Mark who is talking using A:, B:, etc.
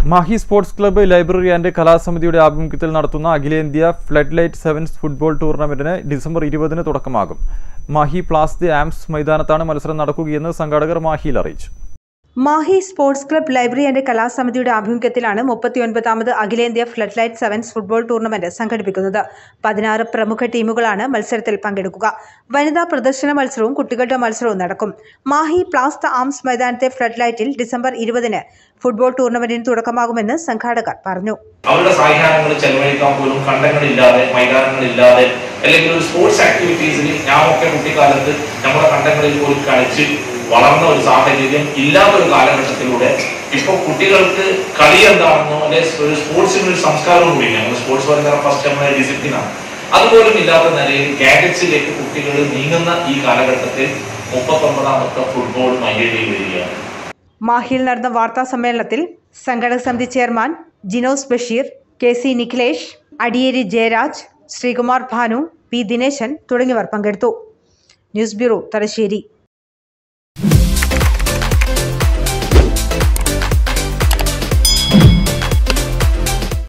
A: Mahe sports club library and കലാസമിതിയുടെ ആഭിമുഖ്യത്തിൽ നടത്തുന്ന അഖിലേന്ത്യാ ഫ്ലഡ് ലൈറ്റ് സെവൻസ് ഫുട്ബോൾ ടൂർണമെന്റിന് ഡിസംബർ ഇരുപതിന് തുടക്കമാകും മാഹി പ്ലാസ് ദി ആംസ് മൈതാനത്താണ് മത്സരം നടക്കുകയെന്ന് സംഘാടകർ മാഹിയിൽ അറിയിച്ചു
B: Mahe sports club library and കലാസമിതിയുടെ ആഭിമുഖ്യത്തിലാണ് മുപ്പത്തിയൊൻപതാമത് അഖിലേന്ത്യാ flood light sevens football tournament സംഘടിപ്പിക്കുന്നത് പതിനാറ് പ്രമുഖ ടീമുകളാണ് മത്സരത്തിൽ പങ്കെടുക്കുക വനിതാ പ്രദർശന മത്സരവും കുട്ടികളുടെ മത്സരവും നടക്കും മാഹി പ്ലാസ് ദ ആംസ് മൈതാനത്തെ ഫ്ലഡ് ലൈറ്റിൽ ഡിസംബർ ഇരുപതിന് ഫുട്ബോൾ ടൂർണമെന്റിന് തുടക്കമാകുമെന്ന് സംഘാടകർ പറഞ്ഞു
C: അവരുടെ സായാഹ്നങ്ങൾ ചെലവഴിക്കാൻ പോലും കണ്ടങ്ങളില്ലാതെ മൈതാനങ്ങളില്ലാതെ അല്ലെങ്കിൽ ഒരു സ്പോർട്സ് ആക്ടിവിറ്റീസിൽ ഞാനൊക്കെ കുട്ടിക്കാലത്ത് നമ്മുടെ കണ്ടങ്ങളിൽ പോലും കളിച്ച് വളർന്ന ഒരു സാഹചര്യം ഇല്ലാത്ത ഒരു കാലഘട്ടത്തിലൂടെ ഇപ്പൊ കുട്ടികൾക്ക് കളി എന്താണെന്നോ അല്ലെ ഒരു സ്പോർട്സിന് ഒരു സംസ്കാരവും കൂടി നമ്മൾ സ്പോർട്സ് പറയുന്ന ഫസ്റ്റ് നമ്മുടെ ഡിസിപ്ലിനാണ് അതുപോലും ഇല്ലാത്ത നിലയിൽ ഗാഡറ്റ്സിലേക്ക് കുട്ടികൾ നീങ്ങുന്ന ഈ കാലഘട്ടത്തിൽ മുപ്പത്തൊമ്പതാമത്തെ ഫുട്ബോൾ മയ്യടിയിൽ വരികയാണ്
B: മാഹിയിൽ നടന്ന വാർത്താ സമ്മേളനത്തിൽ സംഘടക സമിതി chairman Jinos Basheer K C Nikhilesh Adiyeri Jayaraj Sreekumar Bhanu P Dineshan തുടങ്ങിയവർ പങ്കെടുത്തു ന്യൂസ് ബ്യൂറോ തലശ്ശേരി